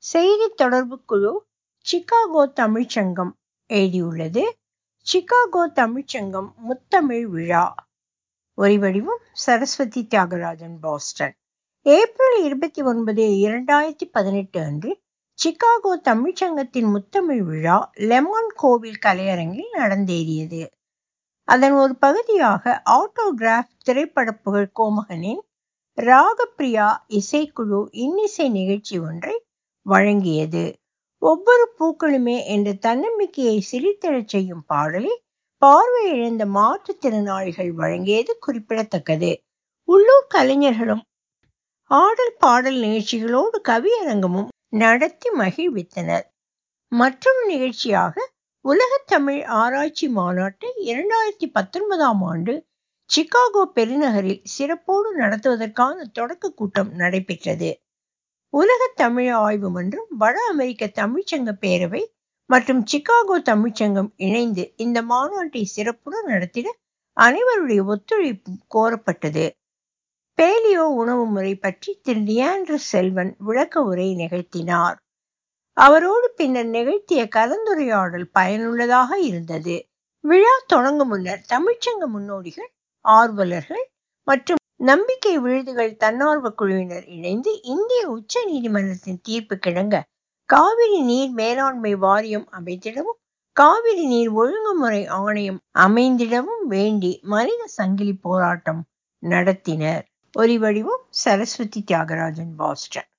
செய்தி தொடர்பு குழு சிகாகோ தமிழ்ச்சங்கம் எழுதியுள்ளது சிகாகோ தமிழ்ச்சங்கம் முத்தமிழ் விழா ஒலிவடிவம் சரஸ்வதி தியாகராஜன் பாஸ்டன் ஏப்ரல் இருபத்தி ஒன்பது இரண்டாயிரத்தி பதினெட்டு அன்று சிகாகோ தமிழ்ச்சங்கத்தின் முத்தமிழ் விழா லெமான் கோவில் கலையரங்கில் நடந்தேறியது அதன் ஒரு பகுதியாக ஆட்டோகிராஃப் திரைப்பட புகழ் கோமகனின் ராகப்பிரியா இசைக்குழு இன்னிசை நிகழ்ச்சி ஒன்றை வழங்கியது ஒவ்வொரு பூக்களுமே என்ற தன்னம்பிக்கையை சிரித்தெழச் செய்யும் பாடலை பார்வை இழந்த மாற்றுத்திறனாளிகள் வழங்கியது குறிப்பிடத்தக்கது உள்ளூர் கலைஞர்களும் ஆடல் பாடல் நிகழ்ச்சிகளோடு கவியரங்கமும் நடத்தி மகிழ்வித்தனர் மற்றொரு நிகழ்ச்சியாக உலகத் தமிழ் ஆராய்ச்சி மாநாட்டை இரண்டாயிரத்தி பத்தொன்பதாம் ஆண்டு சிகாகோ பெருநகரில் சிறப்போடு நடத்துவதற்கான தொடக்க கூட்டம் நடைபெற்றது உலக தமிழ் ஆய்வு மன்றம் வட அமெரிக்க தமிழ்ச்சங்க பேரவை மற்றும் சிகாகோ தமிழ்ச்சங்கம் இணைந்து இந்த மாநாட்டை சிறப்புடன் நடத்திட அனைவருடைய ஒத்துழைப்பும் கோரப்பட்டது பேலியோ உணவு முறை பற்றி திரு லியாண்ட்ரு செல்வன் விளக்க உரை நிகழ்த்தினார் அவரோடு பின்னர் நிகழ்த்திய கலந்துரையாடல் பயனுள்ளதாக இருந்தது விழா தொடங்கும் முன்னர் தமிழ்ச்சங்க முன்னோடிகள் ஆர்வலர்கள் மற்றும் நம்பிக்கை விழுதுகள் தன்னார்வ குழுவினர் இணைந்து இந்திய உச்ச நீதிமன்றத்தின் தீர்ப்பு கிழங்க காவிரி நீர் மேலாண்மை வாரியம் அமைத்திடவும் காவிரி நீர் ஒழுங்குமுறை ஆணையம் அமைந்திடவும் வேண்டி மனித சங்கிலி போராட்டம் நடத்தினர் ஒலிவடிவம் சரஸ்வதி தியாகராஜன் பாஸ்டன்